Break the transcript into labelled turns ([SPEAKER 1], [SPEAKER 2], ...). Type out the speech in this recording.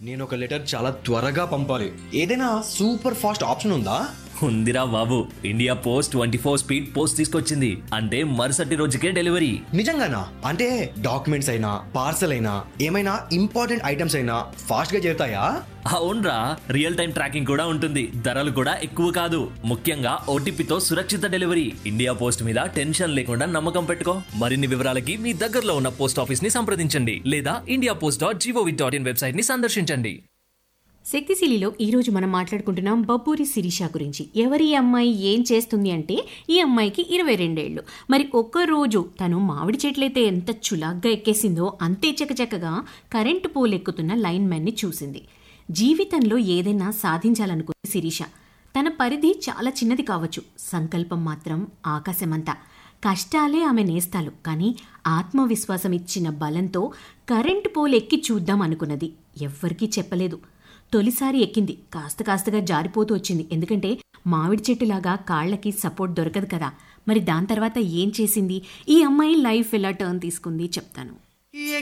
[SPEAKER 1] నేను ఒక లెటర్ చాలా త్వరగా పంపాలి ఏదైనా సూపర్ ఫాస్ట్ ఆప్షన్ ఉందా
[SPEAKER 2] ఉందిరా బాబు India Post twenty four speed post తీసుకొచ్చింది అంటే మరుసటి రోజుకే డెలివరీ
[SPEAKER 1] నిజంగానా అంటే డాక్యుమెంట్స్ అయినా పార్సల్ అయినా ఏమైనా ఇంపార్టెంట్ ఐటమ్స్ అయినా ఫాస్ట్ గా చేరుతాయా
[SPEAKER 2] అవునరా రియల్ టైం ట్రాకింగ్ కూడా ఉంటుంది ధరలు కూడా ఎక్కువ కాదు ముఖ్యంగా ఓటీపీతో సురక్షిత డెలివరీ ఇండియా పోస్ట్ మీద టెన్షన్ లేకుండా నమ్మకం పెట్టుకో మరిన్ని వివరాలకి మీ దగ్గరలో ఉన్న పోస్ట్ ఆఫీస్ ని సంప్రదించండి లేదా India Post dot GOV dot in website ని సందర్శించండి
[SPEAKER 3] శక్తిశీలిలో ఈరోజు మనం మాట్లాడుకుంటున్నాం బబ్బూరి శిరీష గురించి ఎవరి అమ్మాయి ఏం చేస్తుంది అంటే ఈ అమ్మాయికి ఇరవై రెండేళ్లు మరి ఒక్కరోజు తను మామిడి చెట్లయితే ఎంత చులాగ్గా ఎక్కేసిందో అంతే చకచకగా కరెంటు పోల్ ఎక్కుతున్న లైన్ మ్యాన్ని చూసింది జీవితంలో ఏదైనా సాధించాలనుకుంది శిరీష తన పరిధి చాలా చిన్నది కావచ్చు సంకల్పం మాత్రం ఆకాశమంతా కష్టాలే ఆమె నేస్తాలు కానీ ఆత్మవిశ్వాసం ఇచ్చిన బలంతో కరెంటు పోల్ ఎక్కి చూద్దాం అనుకున్నది ఎవ్వరికీ చెప్పలేదు తొలిసారి ఎక్కింది కాస్త కాస్తగా జారిపోతూ వచ్చింది ఎందుకంటే మామిడి చెట్టులాగా కాళ్ళకి సపోర్ట్ దొరకదు కదా మరి దాని తర్వాత ఏం చేసింది ఈ అమ్మాయి లైఫ్ ఎలా టర్న్ తీసుకుంది చెప్తాను